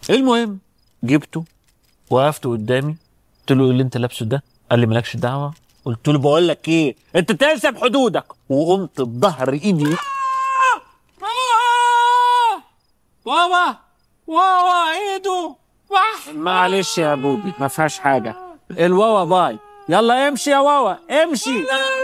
المهم جبته وقفت قدامي قلت له ايه اللي انت لابسه ده قال لي مالكش دعوه قلت له بقول لك ايه انت تلزم حدودك وقمت بظهر ايدي بابا بابا ايده معلش يا بوبي ما فيهاش حاجه الواوا باي يلا امشي يا واوا امشي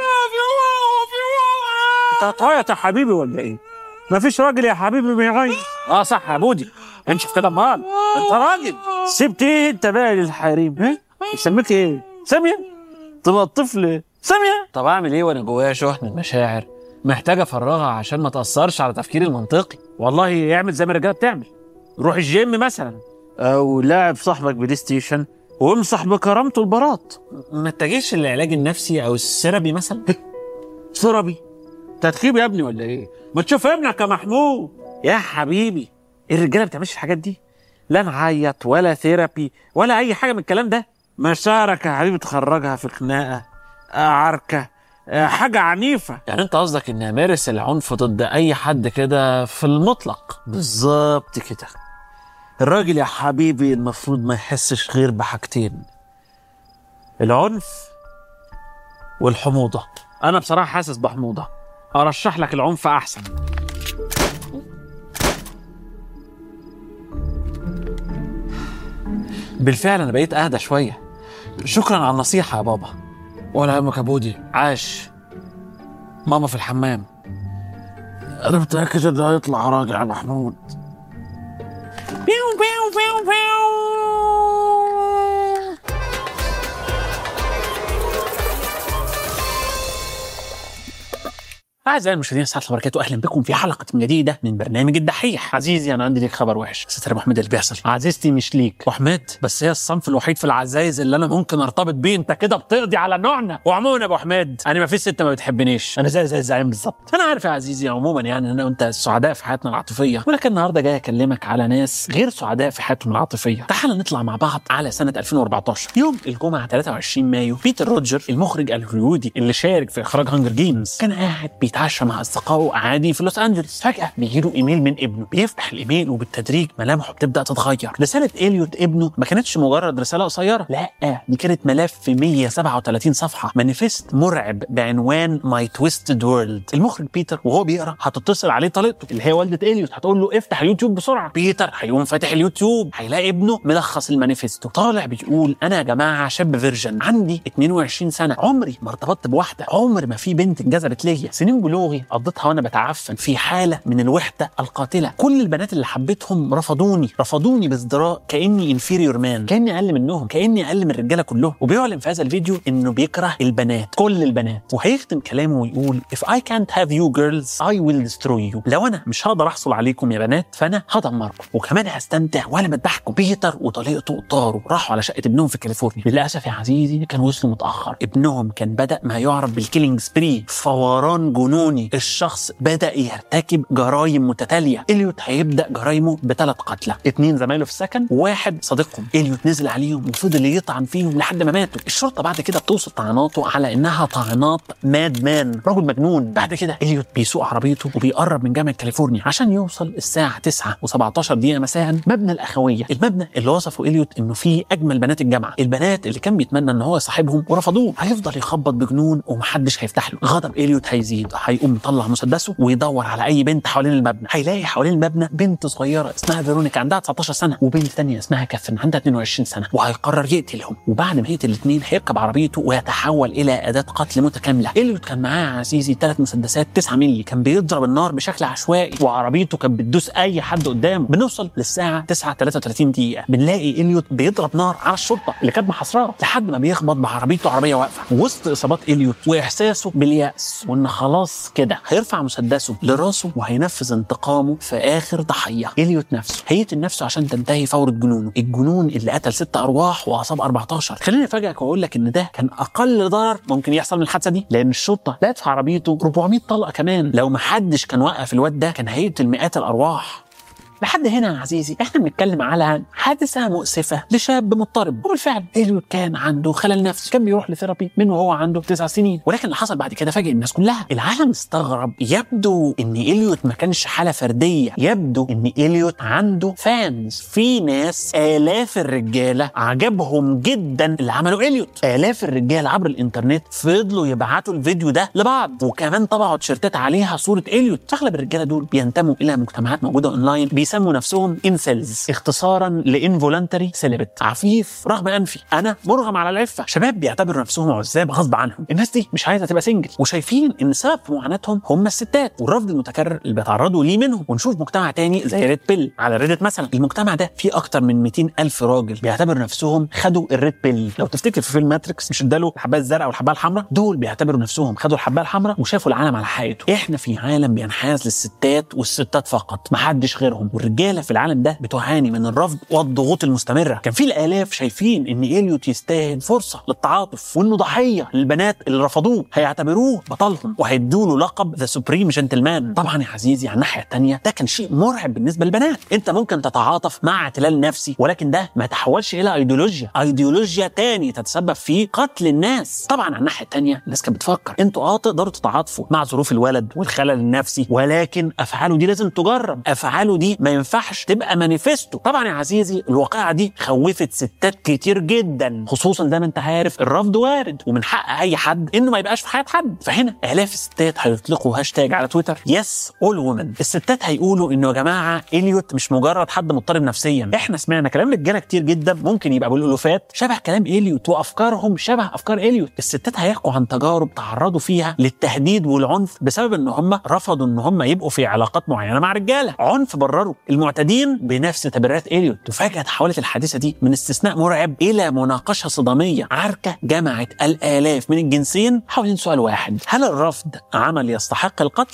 انت هتعيط يا حبيبي ولا ايه ما فيش راجل يا حبيبي بيعيط اه صح يا بودي انشف كده امال انت راجل سبت ايه انت بقى للحريم ها يسميك ايه ساميه تبقى الطفل ساميه طب اعمل ايه وانا جوايا شحن المشاعر محتاج افرغها عشان ما تاثرش على تفكيري المنطقي والله اعمل زي ما الرجاله بتعمل روح الجيم مثلا او لاعب صاحبك بلاي ستيشن وامسح بكرامته البلاط ما اتجهش للعلاج النفسي او السيرابي مثلا سيرابي تدخيب يا ابني ولا ايه ما تشوف ابنك يا محمود يا حبيبي الرجاله ما بتعملش الحاجات دي لا نعيط ولا ثيرابي ولا اي حاجه من الكلام ده مشاعرك يا حبيبي تخرجها في خناقه آه، عركه آه، حاجه عنيفه يعني انت قصدك اني امارس العنف ضد اي حد كده في المطلق بالظبط كده الراجل يا حبيبي المفروض ما يحسش غير بحاجتين العنف والحموضه انا بصراحه حاسس بحموضه ارشح لك العنف احسن بالفعل انا بقيت اهدى شويه شكرا على النصيحه يا بابا ولا يهمك يا بودي عاش ماما في الحمام انا متاكد انه هيطلع راجع يا محمود بيو بيو بيو بيو أعزائي المشاهدين الساعة وبركاته أهلا بكم في حلقة جديدة من برنامج الدحيح عزيزي أنا عندي لك خبر وحش ستر أبو حميد اللي بيحصل عزيزتي مش ليك وحميد بس هي الصنف الوحيد في العزايز اللي أنا ممكن أرتبط بيه أنت كده بتقضي على نوعنا وعموما يا أبو حميد أنا ما فيش ست ما بتحبنيش أنا زي زي الزعيم بالظبط أنا عارف يا عزيزي عموما يعني أنا وأنت سعداء في حياتنا العاطفية ولكن النهاردة جاي أكلمك على ناس غير سعداء في حياتهم العاطفية تعال نطلع مع بعض على سنة 2014 يوم الجمعة 23 مايو بيتر روجر المخرج الهوليودي اللي شارك في إخراج هانجر جيمز كان قاعد بيتعشى مع أصدقائه عادي في لوس أنجلوس فجأة بيجيله إيميل من ابنه بيفتح الإيميل وبالتدريج ملامحه بتبدأ تتغير رسالة إليوت ابنه ما كانتش مجرد رسالة قصيرة لا دي كانت ملف في 137 صفحة مانيفست مرعب بعنوان ماي تويستد وورلد المخرج بيتر وهو بيقرا هتتصل عليه طليقته اللي هي والدة إليوت هتقول له افتح اليوتيوب بسرعة بيتر هيقوم فاتح اليوتيوب هيلاقي ابنه ملخص المانيفستو طالع بيقول انا يا جماعة شاب فيرجن عندي 22 سنة عمري ما ارتبطت بواحدة عمر ما في بنت انجذبت ليا سنين بلوغي قضيتها وانا بتعفن في حالة من الوحدة القاتلة كل البنات اللي حبيتهم رفضوني رفضوني بازدراء كاني انفيريور مان كاني اقل منهم كاني اقل من الرجاله كلهم وبيعلن في هذا الفيديو انه بيكره البنات كل البنات وهيختم كلامه ويقول if I can't have you girls I will destroy you لو انا مش هقدر احصل عليكم يا بنات فانا هدمركم وكمان هستمتع وانا بذبحكم بيتر وطليقته طاروا راحوا على شقه ابنهم في كاليفورنيا للاسف يا عزيزي كان وصلوا متاخر ابنهم كان بدا ما يعرف بالكيلينج سبري فوران جنوني الشخص بدا يرتكب جرائم متتاليه اليوت هيبدا جرايمه بثلاث قتلى اتنين زمايله في السكن وواحد صديقهم اليوت نزل عليهم وفضل يطعن فيهم لحد ما ماتوا الشرطه بعد كده بتوصف طعناته على انها طعنات ماد مان رجل مجنون بعد كده اليوت بيسوق عربيته وبيقرب من جامعه كاليفورنيا عشان يوصل الساعه 9 و17 دقيقه مساء مبنى الاخويه المبنى اللي وصفه اليوت انه فيه اجمل بنات الجامعه البنات اللي كان بيتمنى ان هو يصاحبهم ورفضوه هيفضل يخبط بجنون ومحدش هيفتح له غضب اليوت هيزيد هيقوم مطلع مسدسه ويدور على اي بنت حوالين المبنى هيلاقي حوالين المبنى بنت صغيره اسمها فيرونيكا عندها 19 سنه وبنت ثانيه اسمها كاثرين عندها 22 سنه وهيقرر يقتلهم وبعد ما يقتل الاثنين هيركب عربيته ويتحول الى اداه قتل متكامله اليوت كان معاه يا عزيزي ثلاث مسدسات 9 مللي كان بيضرب النار بشكل عشوائي وعربيته كانت بتدوس اي حد قدامه بنوصل للساعه 9 33 دقيقه بنلاقي اليوت بيضرب نار على الشرطه اللي كانت محاصراه لحد ما بيخبط بعربيته عربيه واقفه وسط اصابات اليوت واحساسه بالياس وان خلاص كده هيرفع مسدسه لراسه وهينفذ انتقامه في اخر ضحيه اليوت نفسه هيقتل نفسه عشان تنتهي فوره جنونه الجنون اللي قتل ست ارواح واصاب 14 خليني افاجئك واقول لك ان ده كان اقل ضرر ممكن يحصل من الحادثه دي لان الشرطه لقت في عربيته 400 طلقه كمان لو ما حدش كان وقف الواد ده كان هيقتل مئات الارواح لحد هنا يا عزيزي احنا بنتكلم على حادثه مؤسفه لشاب مضطرب وبالفعل اليوت كان عنده خلل نفسي كان بيروح لثيرابي من وهو عنده تسع سنين ولكن اللي حصل بعد كده فاجئ الناس كلها العالم استغرب يبدو ان اليوت ما كانش حاله فرديه يبدو ان اليوت عنده فانز في ناس الاف الرجاله عجبهم جدا اللي عمله اليوت الاف الرجاله عبر الانترنت فضلوا يبعتوا الفيديو ده لبعض وكمان طبعوا تيشيرتات عليها صوره اليوت اغلب الرجاله دول بينتموا الى مجتمعات موجوده اونلاين بيسموا نفسهم انسلز اختصارا لانفولنتري سيلبت عفيف رغم انفي انا مرغم على العفه شباب بيعتبروا نفسهم عزاب غصب عنهم الناس دي مش عايزه تبقى سنجل وشايفين ان السبب في معاناتهم هم الستات والرفض المتكرر اللي بيتعرضوا ليه منهم ونشوف مجتمع تاني زي ريد بيل على ريدت مثلا المجتمع ده فيه اكتر من 200 الف راجل بيعتبروا نفسهم خدوا الريد بيل لو تفتكر في فيلم ماتريكس مش اداله الحبايه الزرقاء والحبايه الحمراء دول بيعتبروا نفسهم خدوا الحبايه الحمراء وشافوا العالم على حقيقته احنا في عالم بينحاز للستات والستات فقط محدش غيرهم والرجاله في العالم ده بتعاني من الرفض والضغوط المستمره كان في الالاف شايفين ان اليوت يستاهل فرصه للتعاطف وانه ضحيه للبنات اللي رفضوه هيعتبروه بطلهم وهيدوا له لقب ذا سوبريم جنتلمان طبعا يا عزيزي على الناحيه الثانيه ده كان شيء مرعب بالنسبه للبنات انت ممكن تتعاطف مع اعتلال نفسي ولكن ده ما تحولش الى ايديولوجيا ايديولوجيا تاني تتسبب في قتل الناس طبعا على الناحيه الثانيه الناس كانت بتفكر انتوا اه تقدروا تتعاطفوا مع ظروف الولد والخلل النفسي ولكن افعاله دي لازم تجرب افعاله دي ما ينفعش تبقى مانيفستو طبعا يا عزيزي الواقعه دي خوفت ستات كتير جدا خصوصا زي ما انت عارف الرفض وارد ومن حق اي حد انه ما يبقاش في حياه حد فهنا الاف الستات هيطلقوا هاشتاج على تويتر يس اول وومن الستات هيقولوا انه يا جماعه اليوت مش مجرد حد مضطرب نفسيا احنا سمعنا كلام رجاله كتير جدا ممكن يبقى بالالوفات شبه كلام اليوت وافكارهم شبه افكار اليوت الستات هيحكوا عن تجارب تعرضوا فيها للتهديد والعنف بسبب ان هم رفضوا ان هم يبقوا في علاقات معينه مع رجاله عنف برروا المعتدين بنفس تبريرات اليوت وفجاه تحولت الحادثه دي من استثناء مرعب الى مناقشه صداميه عركه جمعت الالاف من الجنسين حوالين سؤال واحد هل الرفض عمل يستحق القتل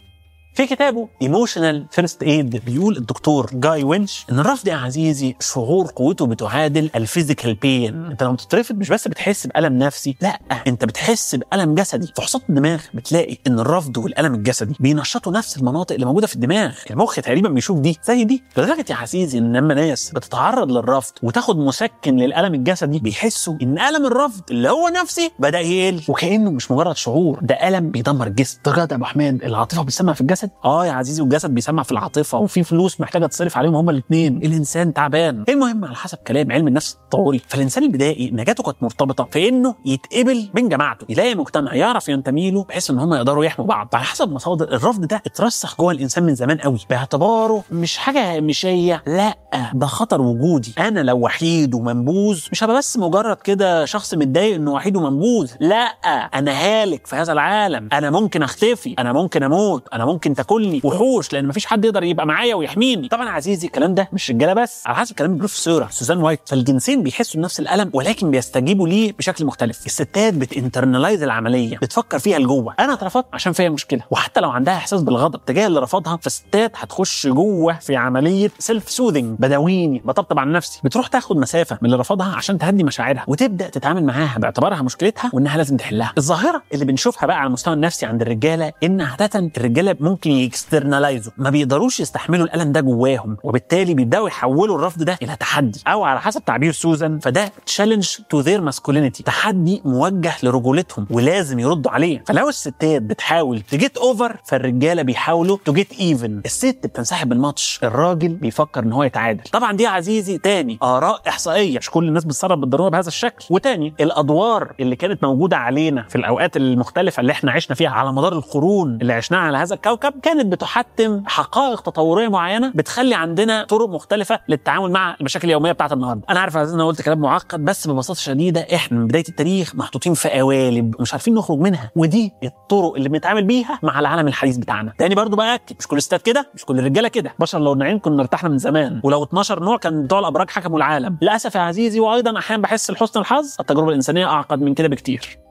في كتابه ايموشنال فيرست ايد بيقول الدكتور جاي وينش ان الرفض يا عزيزي شعور قوته بتعادل الفيزيكال بين انت لما تترفض مش بس بتحس بالم نفسي لا انت بتحس بالم جسدي فحوصات الدماغ بتلاقي ان الرفض والالم الجسدي بينشطوا نفس المناطق اللي موجوده في الدماغ المخ تقريبا بيشوف دي زي دي لدرجه يا عزيزي ان لما ناس بتتعرض للرفض وتاخد مسكن للالم الجسدي بيحسوا ان الم الرفض اللي هو نفسي بدا يقل وكانه مش مجرد شعور ده الم بيدمر الجسم درجات يا ابو حماد العاطفه بتسمع في الجسد اه يا عزيزي والجسد بيسمع في العاطفه وفي فلوس محتاجه تصرف عليهم هما الاثنين الانسان تعبان المهم على حسب كلام علم النفس التطوري فالانسان البدائي نجاته كانت مرتبطه في انه يتقبل من جماعته يلاقي مجتمع يعرف ينتمي له بحيث ان هم يقدروا يحموا بعض على حسب مصادر الرفض ده اترسخ جوه الانسان من زمان قوي باعتباره مش حاجه هامشيه لا ده خطر وجودي انا لو وحيد ومنبوذ مش هبقى بس مجرد كده شخص متضايق انه وحيد ومنبوذ لا انا هالك في هذا العالم انا ممكن اختفي انا ممكن اموت انا ممكن تاكلني وحوش لان مفيش حد يقدر يبقى معايا ويحميني طبعا يا عزيزي الكلام ده مش رجاله بس على حسب كلام البروفيسوره سوزان وايت فالجنسين بيحسوا بنفس الالم ولكن بيستجيبوا ليه بشكل مختلف الستات بتنترنلايز العمليه بتفكر فيها لجوه انا اترفضت عشان فيها مشكله وحتى لو عندها احساس بالغضب تجاه اللي رفضها فالستات هتخش جوه في عمليه سيلف سوذنج بداويني بطبطب عن نفسي بتروح تاخد مسافه من اللي رفضها عشان تهدي مشاعرها وتبدا تتعامل معاها باعتبارها مشكلتها وانها لازم تحلها الظاهره اللي بنشوفها بقى على المستوى النفسي عند الرجاله ان عاده الرجاله ممكن يكسترنالايزوا ما بيقدروش يستحملوا الالم ده جواهم وبالتالي بيبداوا يحولوا الرفض ده الى تحدي او على حسب تعبير سوزان فده تشالنج تو ذير ماسكولينيتي تحدي موجه لرجولتهم ولازم يردوا عليه فلو الستات بتحاول تجيت اوفر فالرجاله بيحاولوا تو جيت ايفن الست بتنسحب من الماتش الراجل بيفكر ان هو يتعادل طبعا دي يا عزيزي تاني اراء احصائيه مش كل الناس بتصرف بالضروره بهذا الشكل وتاني الادوار اللي كانت موجوده علينا في الاوقات المختلفه اللي احنا عشنا فيها على مدار القرون اللي عشناها على هذا الكوكب كانت بتحتم حقائق تطوريه معينه بتخلي عندنا طرق مختلفه للتعامل مع المشاكل اليوميه بتاعت النهارده انا عارف يا عزيزي انا قلت كلام معقد بس ببساطه شديده احنا من بدايه التاريخ محطوطين في قوالب ومش عارفين نخرج منها ودي الطرق اللي بنتعامل بيها مع العالم الحديث بتاعنا تاني برضو باكد مش كل الستات كده مش كل الرجاله كده بشر لو نوعين كنا ارتحنا من زمان ولو 12 نوع كان بتوع الابراج حكموا العالم للاسف يا عزيزي وايضا احيانا بحس لحسن الحظ التجربه الانسانيه اعقد من كده بكتير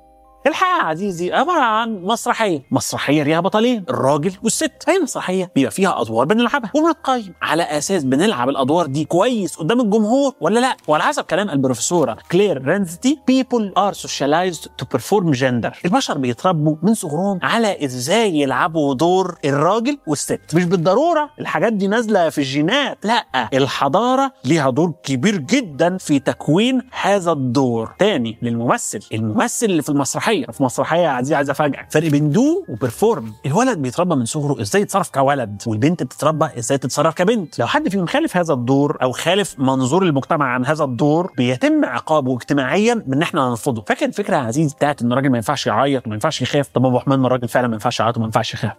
الحقيقه يا عزيزي عباره عن مسرحيه مسرحيه ليها بطلين الراجل والست هي مسرحيه بيبقى فيها ادوار بنلعبها وبنتقيم على اساس بنلعب الادوار دي كويس قدام الجمهور ولا لا وعلى حسب كلام البروفيسوره كلير رينزتي people are socialized to perform gender البشر بيتربوا من صغرهم على ازاي يلعبوا دور الراجل والست مش بالضروره الحاجات دي نازله في الجينات لا الحضاره ليها دور كبير جدا في تكوين هذا الدور تاني للممثل الممثل اللي في المسرحيه في مسرحيه يا عزيزي عايز افاجئك فرق بين دو وبرفورم الولد بيتربى من صغره ازاي يتصرف كولد والبنت بتتربى ازاي تتصرف كبنت لو حد فيهم خالف هذا الدور او خالف منظور المجتمع عن هذا الدور بيتم عقابه اجتماعيا بان احنا نرفضه فاكر الفكره يا عزيزي بتاعت ان الراجل ما ينفعش يعيط وما ينفعش يخاف طب ابو حماد ما الراجل فعلا ما ينفعش يعيط وما ينفعش يخاف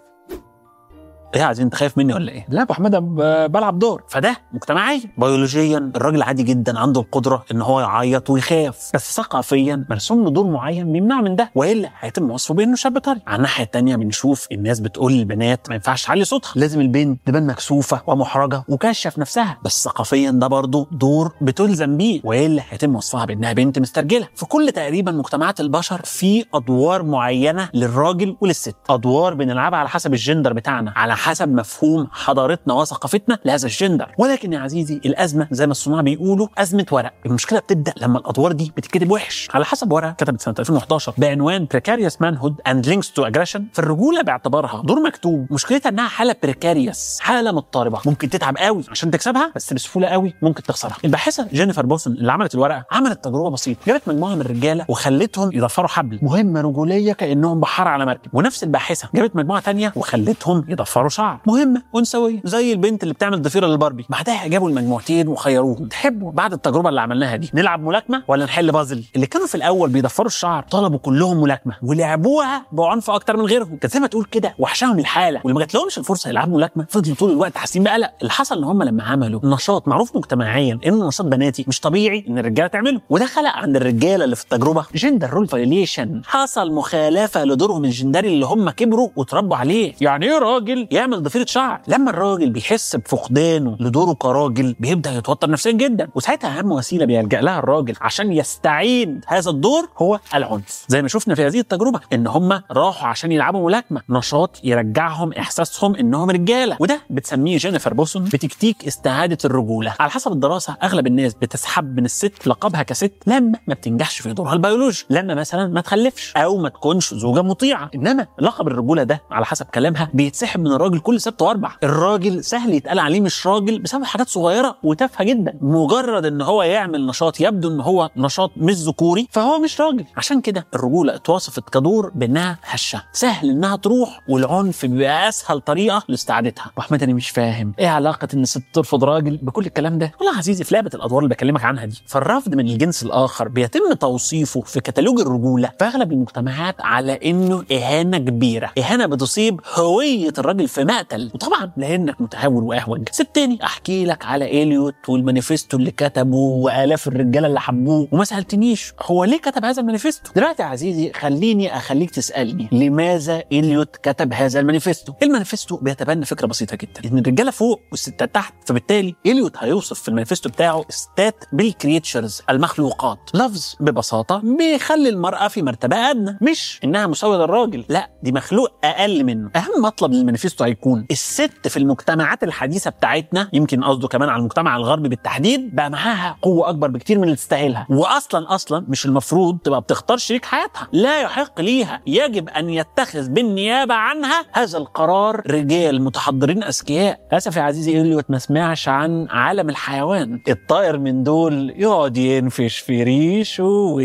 ايه يا عزيزي انت خايف مني ولا ايه؟ لا يا ابو حماد أنا ب- بلعب دور فده مجتمعيا بيولوجيا الراجل عادي جدا عنده القدره ان هو يعيط ويخاف بس ثقافيا مرسوم له دور معين بيمنعه من ده والا هيتم وصفه بانه شاب طري على الناحيه الثانيه بنشوف الناس بتقول للبنات ما ينفعش تعلي صوتها لازم البنت تبان مكسوفه ومحرجه وكاشفه في نفسها بس ثقافيا ده برضه دور بتلزم بيه والا هيتم وصفها بانها بنت مسترجله في كل تقريبا مجتمعات البشر في ادوار معينه للراجل وللست ادوار بنلعبها على حسب الجندر بتاعنا على حسب مفهوم حضارتنا وثقافتنا لهذا الجندر ولكن يا عزيزي الازمه زي ما الصناع بيقولوا ازمه ورق المشكله بتبدا لما الادوار دي بتتكتب وحش على حسب ورقه كتبت سنه 2011 بعنوان Precarious Manhood and Links to Aggression فالرجوله باعتبارها دور مكتوب مشكلتها انها حاله بريكاريوس حاله مضطربه ممكن تتعب قوي عشان تكسبها بس بسهوله قوي ممكن تخسرها الباحثه جينيفر بوسن اللي عملت الورقه عملت تجربه بسيطه جابت مجموعه من الرجاله وخلتهم يضفروا حبل مهمه رجوليه كانهم بحاره على مركب ونفس الباحثه جابت مجموعه تانية وخلتهم يضفروا شعر مهمه انثويه زي البنت اللي بتعمل ضفيره للباربي بعدها جابوا المجموعتين وخيروهم تحبوا بعد التجربه اللي عملناها دي نلعب ملاكمه ولا نحل بازل اللي كانوا في الاول بيضفروا الشعر طلبوا كلهم ملاكمه ولعبوها بعنف اكتر من غيرهم كانت زي ما تقول كده وحشاهم الحاله واللي ما جاتلهمش الفرصه يلعبوا ملاكمه فضلوا طول الوقت حاسين بقلق اللي حصل ان هم لما عملوا نشاط معروف مجتمعيا انه نشاط بناتي مش طبيعي ان الرجاله تعمله وده خلق عند الرجاله اللي في التجربه جندر رول فايليشن حصل مخالفه لدورهم الجندري اللي هم كبروا وتربوا عليه يعني ايه راجل يعمل ضفيره شعر لما الراجل بيحس بفقدانه لدوره كراجل بيبدا يتوتر نفسيا جدا وساعتها اهم وسيله بيلجا لها الراجل عشان يستعيد هذا الدور هو العنف زي ما شفنا في هذه التجربه ان هم راحوا عشان يلعبوا ملاكمه نشاط يرجعهم احساسهم انهم رجاله وده بتسميه جينيفر بوسون بتكتيك استعاده الرجوله على حسب الدراسه اغلب الناس بتسحب من الست لقبها كست لما ما بتنجحش في دورها البيولوجي لما مثلا ما تخلفش او ما تكونش زوجه مطيعه انما لقب الرجوله ده على حسب كلامها بيتسحب من الراجل كل سبت واربع الراجل سهل يتقال عليه مش راجل بسبب حاجات صغيره وتافهه جدا مجرد ان هو يعمل نشاط يبدو ان هو نشاط مش ذكوري فهو مش راجل عشان كده الرجوله اتوصفت كدور بانها هشه سهل انها تروح والعنف بيبقى اسهل طريقه لاستعادتها واحمد انا مش فاهم ايه علاقه ان الست ترفض راجل بكل الكلام ده والله يا عزيزي في لعبه الادوار اللي بكلمك عنها دي فالرفض من الجنس الاخر بيتم توصيفه في كتالوج الرجوله في اغلب المجتمعات على انه اهانه كبيره اهانه بتصيب هويه الراجل في مقتل وطبعا لانك متهور واهوج سيب تاني احكي لك على اليوت والمانيفستو اللي كتبه والاف الرجاله اللي حبوه وما سالتنيش هو ليه كتب هذا المانيفستو دلوقتي يا عزيزي خليني اخليك تسالني لماذا اليوت كتب هذا المانيفستو المانيفستو بيتبنى فكره بسيطه جدا ان الرجاله فوق والستات تحت فبالتالي اليوت هيوصف في المانيفستو بتاعه الستات بالكريتشرز المخلوقات لفظ ببساطه بيخلي المراه في مرتبه ادنى مش انها مساويه للراجل لا دي مخلوق اقل منه اهم مطلب للمانيفستو هيكون الست في المجتمعات الحديثه بتاعتنا يمكن قصده كمان على المجتمع الغربي بالتحديد بقى معاها قوه اكبر بكتير من اللي تستاهلها واصلا اصلا مش المفروض تبقى بتختار شريك حياتها لا يحق ليها يجب ان يتخذ بالنيابه عنها هذا القرار رجال متحضرين اذكياء للاسف يا عزيزي اليوت ما سمعش عن عالم الحيوان الطائر من دول يقعد ينفش في ريشه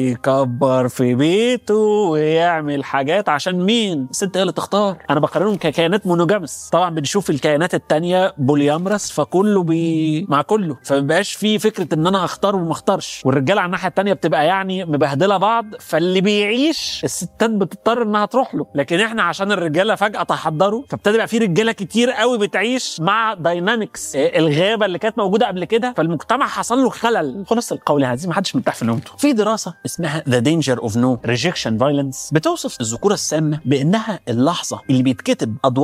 ويكبر في بيته ويعمل حاجات عشان مين الست هي اللي تختار انا بقارنهم ككائنات مونوجامس طبعا بنشوف الكائنات التانية بوليامرس فكله بي مع كله فمبقاش في فكره ان انا هختار وما اختارش والرجاله على الناحيه التانية بتبقى يعني مبهدله بعض فاللي بيعيش الستات بتضطر انها تروح له لكن احنا عشان الرجاله فجاه تحضروا فابتدى يبقى في رجاله كتير قوي بتعيش مع داينامكس الغابه اللي كانت موجوده قبل كده فالمجتمع حصل له خلل خلاص القول يا عزيزي ما حدش مرتاح في نومته في دراسه اسمها ذا دينجر اوف نو ريجكشن فايلنس بتوصف الذكوره السامه بانها اللحظه اللي بيتكتب ادوار الست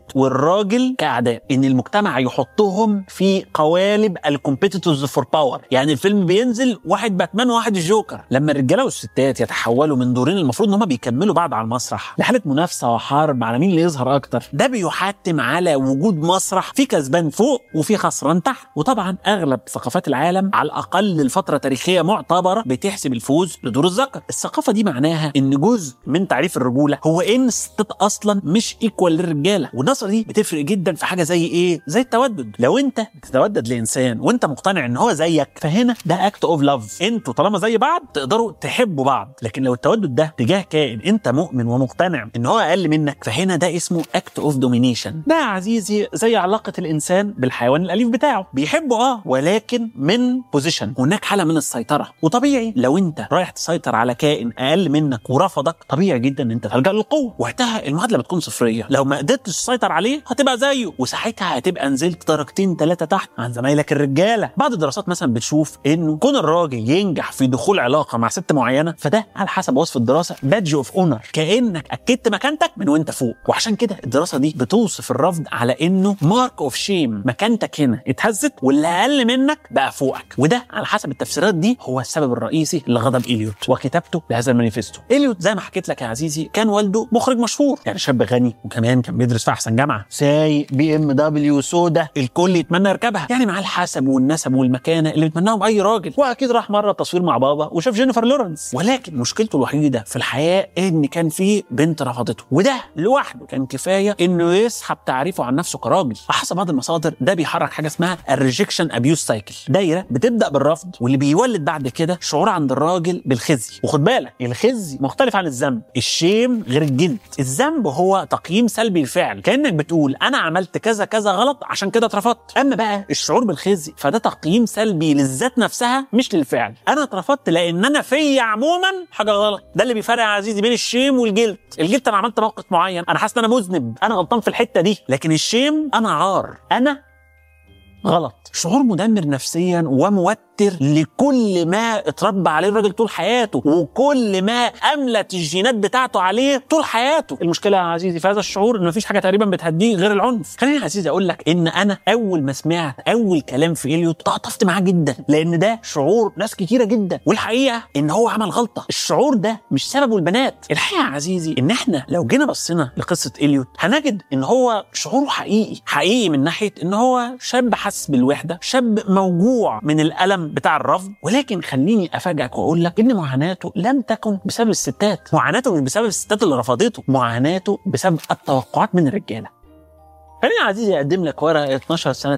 والراجل كاعداء ان المجتمع يحطهم في قوالب الكومبيتيتورز فور باور يعني الفيلم بينزل واحد باتمان وواحد الجوكر لما الرجاله والستات يتحولوا من دورين المفروض ان هم بيكملوا بعض على المسرح لحاله منافسه وحرب على مين اللي يظهر اكتر ده بيحتم على وجود مسرح في كسبان فوق وفي خسران تحت وطبعا اغلب ثقافات العالم على الاقل لفتره تاريخيه معتبره بتحسب الفوز لدور الذكر الثقافه دي معناها ان جزء من تعريف الرجوله هو ان الستات اصلا مش ايكوال للرجاله والنظره دي بتفرق جدا في حاجه زي ايه زي التودد لو انت بتتودد لانسان وانت مقتنع ان هو زيك فهنا ده اكت اوف لاف انتوا طالما زي بعض تقدروا تحبوا بعض لكن لو التودد ده تجاه كائن انت مؤمن ومقتنع ان هو اقل منك فهنا ده اسمه اكت اوف دومينيشن ده يا عزيزي زي علاقه الانسان بالحيوان الاليف بتاعه بيحبه اه ولكن من بوزيشن هناك حاله من السيطره وطبيعي لو انت رايح تسيطر على كائن اقل منك ورفضك طبيعي جدا ان انت تلجا للقوه وقتها المعادله بتكون صفريه لو ما قدرتش تسيطر عليه هتبقى زيه وساعتها هتبقى نزلت درجتين ثلاثه تحت عن زمايلك الرجاله بعض الدراسات مثلا بتشوف انه كون الراجل ينجح في دخول علاقه مع ست معينه فده على حسب وصف الدراسه بادج اوف اونر كانك اكدت مكانتك من وانت فوق وعشان كده الدراسه دي بتوصف الرفض على انه مارك اوف شيم مكانتك هنا اتهزت واللي اقل منك بقى فوقك وده على حسب التفسيرات دي هو السبب الرئيسي لغضب اليوت وكتابته لهذا المانيفستو اليوت زي ما حكيت لك يا عزيزي كان والده مخرج مشهور يعني شاب غني وكمان كان بيدرس في احسن جامعه سايق بي ام دبليو سودا الكل يتمنى يركبها يعني مع الحسب والنسب والمكانه اللي بيتمناهم اي راجل واكيد راح مره تصوير مع بابا وشاف جينيفر لورنس ولكن مشكلته الوحيده في الحياه ان كان في بنت رفضته وده لوحده كان كفايه انه يسحب تعريفه عن نفسه كراجل حسب بعض المصادر ده بيحرك حاجه اسمها الريجكشن ابيوز سايكل دايره بتبدا بالرفض واللي بيولد بعد كده شعور عند الراجل بالخزي وخد بالك الخزي مختلف عن الذنب الشيم غير الجلد الذنب هو تقييم سلبي للفعل كانك بتقول انا عملت كذا كذا غلط عشان كده اترفضت اما بقى الشعور بالخزي فده تقييم سلبي للذات نفسها مش للفعل انا اترفضت لان انا فيا عموما حاجه غلط ده اللي بيفرق يا عزيزي بين الشيم والجلد الجلد انا عملت موقف معين انا حاسس ان انا مذنب انا غلطان في الحته دي لكن الشيم انا عار انا غلط شعور مدمر نفسيا وموتر لكل ما اتربى عليه الراجل طول حياته وكل ما املت الجينات بتاعته عليه طول حياته المشكله يا عزيزي في هذا الشعور ان مفيش حاجه تقريبا بتهديه غير العنف خليني يا عزيزي اقول لك ان انا اول ما سمعت اول كلام في اليوت تعاطفت معاه جدا لان ده شعور ناس كتيره جدا والحقيقه ان هو عمل غلطه الشعور ده مش سببه البنات الحقيقه يا عزيزي ان احنا لو جينا بصينا لقصه اليوت هنجد ان هو شعوره حقيقي حقيقي من ناحيه ان هو شاب حاسس بالوحده شاب موجوع من الالم بتاع الرفض ولكن خليني افاجئك واقول لك ان معاناته لم تكن بسبب الستات معاناته مش بسبب الستات اللي رفضته معاناته بسبب التوقعات من الرجاله خليني يا عزيزي اقدم لك ورقه 12 سنه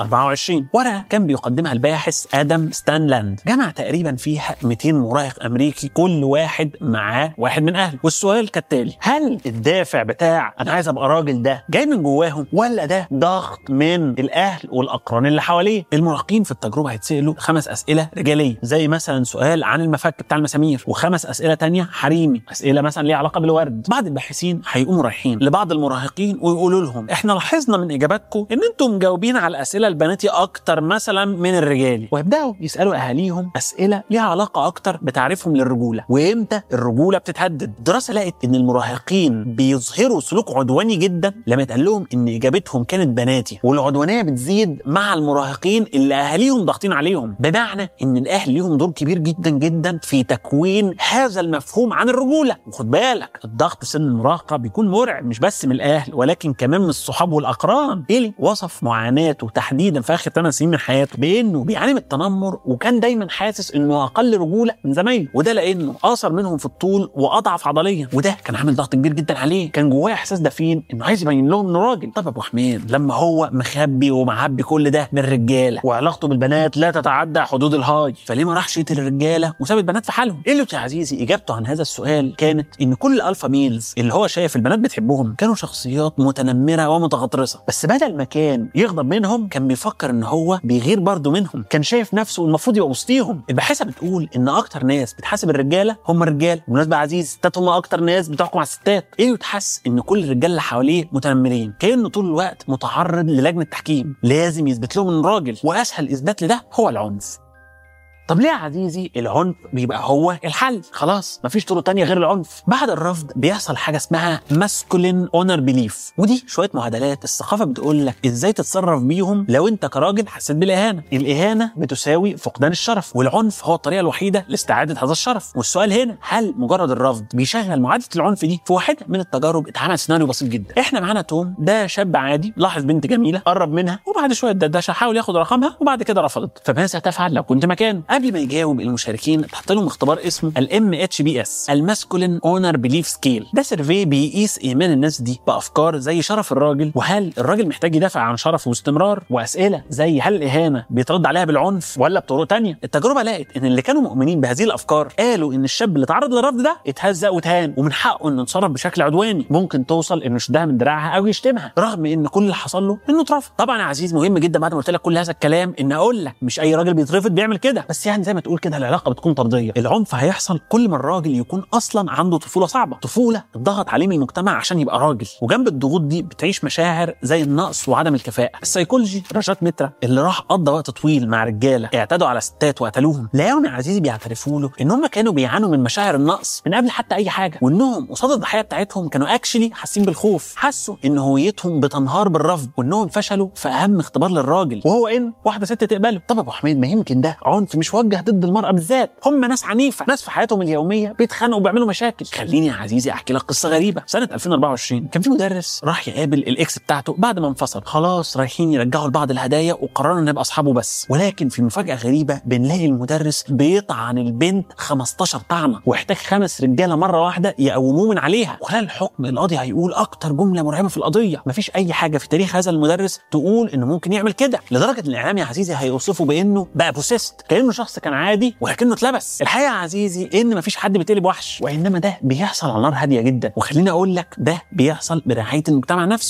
2024 ورقه كان بيقدمها الباحث ادم ستانلاند جمع تقريبا فيها 200 مراهق امريكي كل واحد معاه واحد من اهله والسؤال كالتالي هل الدافع بتاع انا عايز ابقى راجل ده جاي من جواهم ولا ده ضغط من الاهل والاقران اللي حواليه المراهقين في التجربه هيتسالوا خمس اسئله رجاليه زي مثلا سؤال عن المفك بتاع المسامير وخمس اسئله تانية حريمي اسئله مثلا ليها علاقه بالورد بعض الباحثين هيقوموا رايحين لبعض المراهقين ويقولوا لهم احنا لاحظنا من اجاباتكم ان انتم مجاوبين على الاسئله البناتي اكتر مثلا من الرجالي ويبداوا يسالوا اهاليهم اسئله ليها علاقه اكتر بتعريفهم للرجوله وامتى الرجوله بتتهدد الدراسه لقت ان المراهقين بيظهروا سلوك عدواني جدا لما يتقال لهم ان اجابتهم كانت بناتي والعدوانيه بتزيد مع المراهقين اللي اهاليهم ضاغطين عليهم بمعنى ان الاهل ليهم دور كبير جدا جدا في تكوين هذا المفهوم عن الرجوله وخد بالك الضغط في سن المراهقه بيكون مرعب مش بس من الاهل ولكن كمان من الصحاب والاقران ايلي وصف معاناته تحديدا في اخر 8 سنين من حياته بانه بيعاني من التنمر وكان دايما حاسس انه اقل رجوله من زمايله وده لانه اقصر منهم في الطول واضعف عضليا وده كان عامل ضغط كبير جدا عليه كان جواه احساس دفين انه عايز يبين لهم انه راجل طب ابو حميد لما هو مخبي ومعبي كل ده من الرجاله وعلاقته بالبنات لا تتعدى حدود الهاي فليه ما راحش يقتل الرجاله وساب البنات في حالهم ايه يا عزيزي اجابته عن هذا السؤال كانت ان كل الالفا ميلز اللي هو شايف البنات بتحبهم كانوا شخصيات متنمره ومتغطرسه بس بدل ما كان يغضب منهم كان بيفكر ان هو بيغير برضه منهم كان شايف نفسه المفروض يبقى وسطيهم الباحثه بتقول ان اكتر ناس بتحاسب الرجاله هم الرجال بالمناسبه يا عزيز الستات هم اكتر ناس بتحكم على الستات ايه تحس ان كل الرجال اللي حواليه متنمرين كانه طول الوقت متعرض للجنه تحكيم لازم يثبت لهم انه راجل واسهل اثبات لده هو العنف طب ليه يا عزيزي العنف بيبقى هو الحل خلاص مفيش طرق تانية غير العنف بعد الرفض بيحصل حاجه اسمها ماسكولين اونر بيليف ودي شويه معادلات الثقافه بتقول لك ازاي تتصرف بيهم لو انت كراجل حسيت بالاهانه الاهانه بتساوي فقدان الشرف والعنف هو الطريقه الوحيده لاستعاده هذا الشرف والسؤال هنا هل مجرد الرفض بيشغل معادله العنف دي في واحده من التجارب اتعمل سيناريو بسيط جدا احنا معانا توم ده شاب عادي لاحظ بنت جميله قرب منها وبعد شويه دردشه حاول ياخد رقمها وبعد كده رفضت فماذا تفعل لو كنت مكانه قبل ما يجاوب المشاركين اتحط لهم اختبار اسمه الام اتش بي اس الماسكولين اونر بليف سكيل ده سيرفي بيقيس ايمان الناس دي بافكار زي شرف الراجل وهل الراجل محتاج يدافع عن شرفه باستمرار واسئله زي هل الاهانه بيترد عليها بالعنف ولا بطرق تانية التجربه لقت ان اللي كانوا مؤمنين بهذه الافكار قالوا ان الشاب اللي تعرض للرفض ده اتهزق وتهان ومن حقه انه يتصرف بشكل عدواني ممكن توصل انه يشدها من دراعها او يشتمها رغم ان كل اللي حصل له انه اترفض طبعا يا عزيز مهم جدا بعد ما قلت لك كل هذا الكلام ان اقول لك مش اي راجل بيترفض بيعمل كده بس يعني زي ما تقول كده العلاقه بتكون طرديه العنف هيحصل كل ما الراجل يكون اصلا عنده طفوله صعبه طفوله اتضغط عليه من المجتمع عشان يبقى راجل وجنب الضغوط دي بتعيش مشاعر زي النقص وعدم الكفاءه السيكولوجي رشاد مترا اللي راح قضى وقت طويل مع رجاله اعتدوا على ستات وقتلوهم لقاهم يا عزيزي بيعترفوا له ان هم كانوا بيعانوا من مشاعر النقص من قبل حتى اي حاجه وانهم قصاد الضحيه بتاعتهم كانوا اكشلي حاسين بالخوف حسوا ان هويتهم بتنهار بالرفض وانهم فشلوا في اهم اختبار للراجل وهو ان واحده ست تقبله طب يا ابو حميد ما يمكن ده عنف مش موجه ضد المراه بالذات هم ناس عنيفه ناس في حياتهم اليوميه بيتخانقوا وبيعملوا مشاكل خليني يا عزيزي احكي لك قصه غريبه سنه 2024 كان في مدرس راح يقابل الاكس بتاعته بعد ما انفصل خلاص رايحين يرجعوا لبعض الهدايا وقرروا نبقى اصحابه بس ولكن في مفاجاه غريبه بنلاقي المدرس بيطعن البنت 15 طعنه واحتاج خمس رجاله مره واحده يقوموه من عليها وخلال الحكم القاضي هيقول اكتر جمله مرعبه في القضيه مفيش اي حاجه في تاريخ هذا المدرس تقول انه ممكن يعمل كده لدرجه ان الاعلام يا عزيزي هيوصفه بانه بقى بوسيست كانه شخص كان عادي ولكنه اتلبس الحقيقه يا عزيزي ان مفيش حد بيتقلب وحش وانما ده بيحصل على نار هاديه جدا وخليني اقول لك ده بيحصل برعايه المجتمع نفسه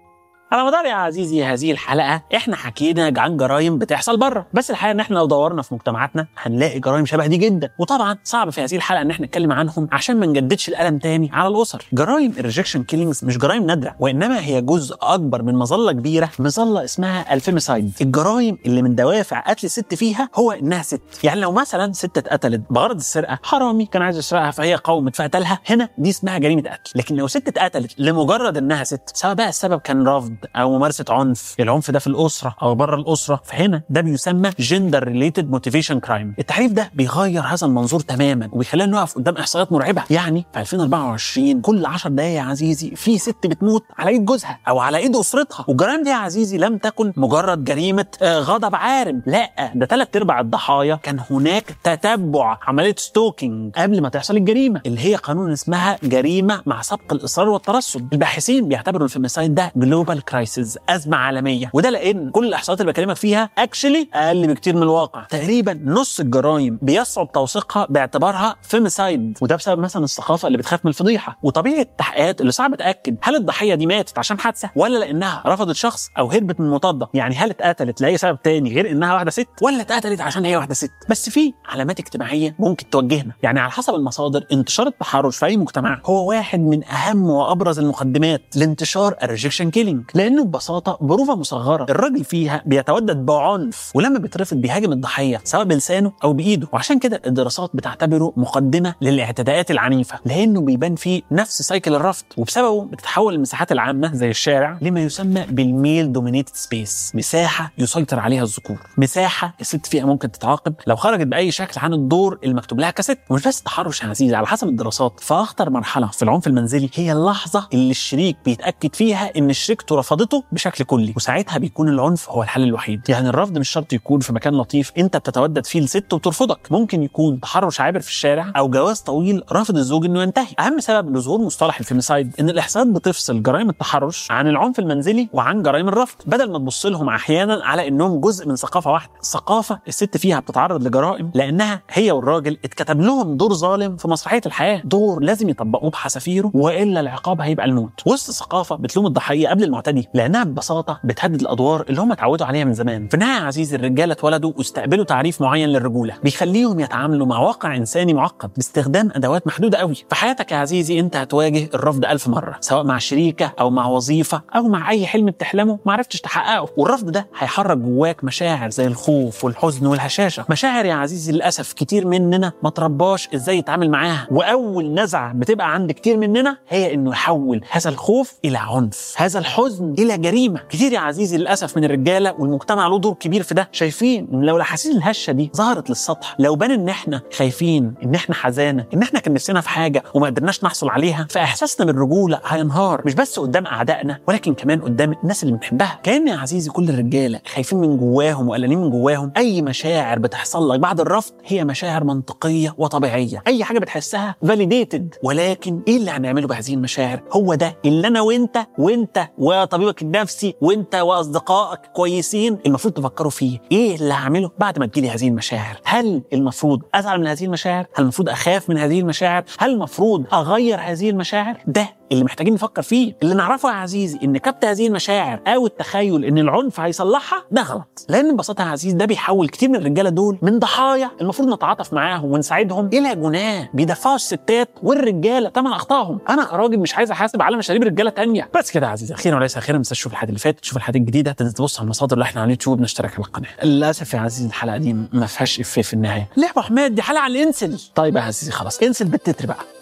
على مدار يا عزيزي هذه الحلقه احنا حكينا عن جرائم بتحصل بره بس الحقيقه ان احنا لو دورنا في مجتمعاتنا هنلاقي جرائم شبه دي جدا وطبعا صعب في هذه الحلقه ان احنا نتكلم عنهم عشان ما نجددش الالم تاني على الاسر جرائم الريجكشن كيلينجز مش جرائم نادره وانما هي جزء اكبر من مظله كبيره مظله اسمها الفيميسايد الجرائم اللي من دوافع قتل الست فيها هو انها ست يعني لو مثلا ست اتقتلت بغرض السرقه حرامي كان عايز يسرقها فهي قاومت فقتلها هنا دي اسمها جريمه قتل لكن لو ست اتقتلت لمجرد انها ست سواء بقى السبب كان رفض او ممارسه عنف العنف ده في الاسره او بره الاسره فهنا ده بيسمى جندر ريليتد موتيفيشن كرايم التعريف ده بيغير هذا المنظور تماما وبيخلينا نقف قدام احصائيات مرعبه يعني في 2024 كل 10 دقائق يا عزيزي في ست بتموت على ايد جوزها او على ايد اسرتها والجرائم دي يا عزيزي لم تكن مجرد جريمه آه، غضب عارم لا ده ثلاث ارباع الضحايا كان هناك تتبع عمليه ستوكينج قبل ما تحصل الجريمه اللي هي قانون اسمها جريمه مع سبق الاصرار والترصد الباحثين بيعتبروا الفيميسايد ده جلوبال كرايسيس ازمه عالميه وده لان كل الاحصائيات اللي بكلمك فيها اكشلي اقل بكتير من الواقع تقريبا نص الجرائم بيصعب توثيقها باعتبارها فيميسايد وده بسبب مثلا الثقافه اللي بتخاف من الفضيحه وطبيعه التحقيقات اللي صعب تاكد هل الضحيه دي ماتت عشان حادثه ولا لانها رفضت شخص او هربت من مطارده يعني هل اتقتلت لاي سبب تاني غير انها واحده ست ولا اتقتلت عشان هي واحده ست بس في علامات اجتماعيه ممكن توجهنا يعني على حسب المصادر انتشار التحرش في اي مجتمع هو واحد من اهم وابرز المقدمات لانتشار الريجكشن كيلينج لانه ببساطه بروفه مصغره الراجل فيها بيتودد بعنف ولما بيترفض بيهاجم الضحيه سواء بلسانه او بايده وعشان كده الدراسات بتعتبره مقدمه للاعتداءات العنيفه لانه بيبان فيه نفس سايكل الرفض وبسببه بتتحول المساحات العامه زي الشارع لما يسمى بالميل دومينيتد سبيس مساحه يسيطر عليها الذكور مساحه الست فيها ممكن تتعاقب لو خرجت باي شكل عن الدور المكتوب لها كست ومش بس التحرش يا عزيزي على حسب الدراسات فاخطر مرحله في العنف المنزلي هي اللحظه اللي الشريك بيتاكد فيها ان شريكته رفضته بشكل كلي وساعتها بيكون العنف هو الحل الوحيد يعني الرفض مش شرط يكون في مكان لطيف انت بتتودد فيه لست وبترفضك ممكن يكون تحرش عابر في الشارع او جواز طويل رافض الزوج انه ينتهي اهم سبب لظهور مصطلح الفيميسايد ان الاحصائيات بتفصل جرائم التحرش عن العنف المنزلي وعن جرائم الرفض بدل ما تبص لهم احيانا على انهم جزء من ثقافه واحده ثقافه الست فيها بتتعرض لجرائم لانها هي والراجل اتكتب لهم دور ظالم في مسرحيه الحياه دور لازم يطبقوه بحذافيره والا العقاب هيبقى الموت وسط ثقافه بتلوم الضحيه قبل المعتدي دي لانها ببساطه بتهدد الادوار اللي هم اتعودوا عليها من زمان في النهايه يا عزيزي الرجاله اتولدوا واستقبلوا تعريف معين للرجوله بيخليهم يتعاملوا مع واقع انساني معقد باستخدام ادوات محدوده قوي في حياتك يا عزيزي انت هتواجه الرفض ألف مره سواء مع شريكه او مع وظيفه او مع اي حلم بتحلمه ما عرفتش تحققه والرفض ده هيحرك جواك مشاعر زي الخوف والحزن والهشاشه مشاعر يا عزيزي للاسف كتير مننا ما ترباش ازاي يتعامل معاها واول نزعه بتبقى عند كتير مننا هي انه يحول هذا الخوف الى عنف هذا الحزن الى جريمه كتير يا عزيزي للاسف من الرجاله والمجتمع له دور كبير في ده شايفين ان لو الاحاسيس الهشه دي ظهرت للسطح لو بان ان احنا خايفين ان احنا حزانه ان احنا كان نفسنا في حاجه وما قدرناش نحصل عليها فاحساسنا بالرجوله هينهار مش بس قدام اعدائنا ولكن كمان قدام الناس اللي بنحبها كان يا عزيزي كل الرجاله خايفين من جواهم وقلقانين من جواهم اي مشاعر بتحصل لك بعد الرفض هي مشاعر منطقيه وطبيعيه اي حاجه بتحسها فاليديتد ولكن ايه اللي هنعمله بهذه المشاعر هو ده اللي انا وانت وانت وطبيبك النفسي وانت واصدقائك كويسين المفروض تفكروا فيه ايه اللي هعمله بعد ما تجيلي هذه المشاعر هل المفروض ازعل من هذه المشاعر هل المفروض اخاف من هذه المشاعر هل المفروض اغير هذه المشاعر ده اللي محتاجين نفكر فيه اللي نعرفه يا عزيزي ان كبت هذه المشاعر او التخيل ان العنف هيصلحها ده غلط لان ببساطه يا عزيز ده بيحول كتير من الرجاله دول من ضحايا المفروض نتعاطف معاهم ونساعدهم الى جناه بيدفعوا الستات والرجاله ثمن اخطائهم انا كراجل مش عايز احاسب على مشاريب رجاله تانية بس كده يا عزيزي اخيرا وليس اخيرا ما تنساش تشوف الحلقات اللي فاتت تشوف الحلقات الجديده تنزل تبص على المصادر اللي احنا على اليوتيوب نشترك على القناه للاسف يا عزيزي الحلقه دي ما فيهاش افيه في النهايه ليه يا ابو حماد دي حلقه عن الانسل طيب يا عزيزي خلاص انسل بالتتر بقى